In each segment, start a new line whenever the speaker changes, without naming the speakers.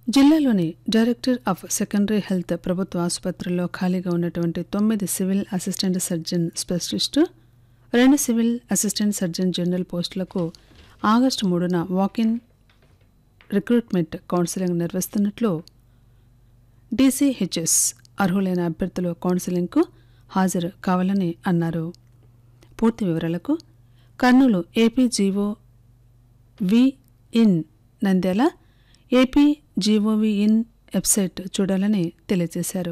జిల్లాలోని director of secondary health ప్రభుత్వ ఆసుపత్రుల్లో ఖాళీగా ఉన్నటువంటి తొమ్మిది సివిల్ అసిస్టెంట్ సర్జన్ స్పెషలిస్టు రెండు సివిల్ అసిస్టెంట్ సర్జన్ జనరల్ పోస్టులకు ఆగస్టు మూడున వాకిన్ రిక్రూట్మెంట్ కౌన్సిలింగ్ నిర్వహిస్తున్నట్లు డీసీహెచ్ఎస్ అర్హులైన అభ్యర్థులు కౌన్సిలింగ్కు హాజరు కావాలని అన్నారు పూర్తి వివరాలకు Kurnool APGO V in Nandyal AP GOV in website చూడాలని తెలియజేశారు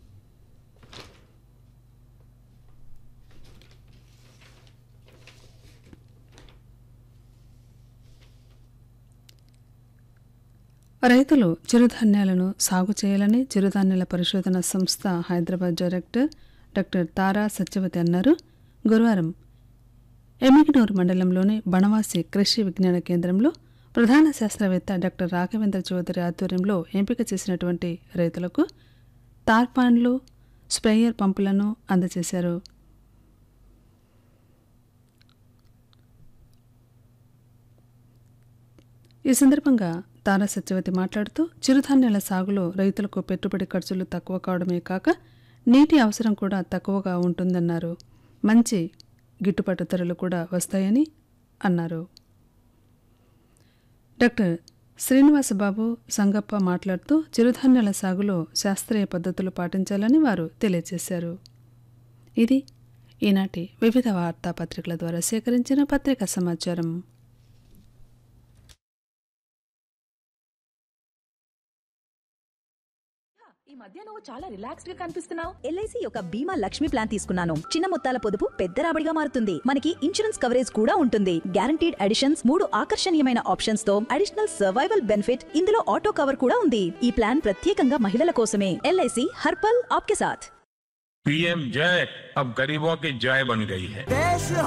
రైతులు చిరుధాన్యాలను సాగు చేయాలని చిరుధాన్యాల పరిశోధన సంస్థ హైదరాబాద్ డైరెక్టర్ డాక్టర్ తారా సత్యవతి అన్నారు గురువారం ఎమిగనూరు మండలంలోని బణవాసి కృషి విజ్ఞాన కేంద్రంలో ప్రధాన శాస్త్రవేత్త డాక్టర్ రాఘవేంద్ర చౌదరి ఆధ్వర్యంలో ఎంపిక చేసినటువంటి రైతులకు తార్పాన్లు స్ప్రేయర్ పంపులను అందజేశారు ఈ సందర్భంగా తారా సత్యవతి మాట్లాడుతూ చిరుధాన్యాల సాగులో రైతులకు పెట్టుబడి ఖర్చులు తక్కువ కావడమే కాక నీటి అవసరం కూడా తక్కువగా ఉంటుందన్నారు మంచి గిట్టుబాటు ధరలు కూడా వస్తాయని అన్నారు డాక్టర్ శ్రీనివాసబాబు సంగప్ప మాట్లాడుతూ చిరుధాన్యాల సాగులో శాస్త్రీయ పద్ధతులు పాటించాలని వారు తెలియజేశారు ఇది ఈనాటి వివిధ వార్తాపత్రికల ద్వారా సేకరించిన పత్రికా సమాచారం
ఈ మధ్య నువ్వు చాలా రిలాక్స్డ్ గా కనిపిస్తున్నావు
ఎల్ఐసి యొక్క బీమా లక్ష్మి ప్లాన్ తీసుకున్నాను చిన్న మొత్తాల పొదుపు పెద్ద రాబడిగా మారుతుంది మనకి ఇన్సూరెన్స్ కవరేజ్ కూడా ఉంటుంది గ్యారంటీడ్ అడిషన్స్ మూడు ఆకర్షణీయమైన ఆప్షన్స్ తో అడిషనల్ సర్వైవల్ బెనిఫిట్ ఇందులో ఆటో కవర్ కూడా ఉంది ఈ ప్లాన్ ప్రత్యేకంగా మహిళల కోసమే ఎల్ఐసి హర్పల్ ఆప్కే సాథ్
पीएम जय अब गरीबों की जय बन गई है
देश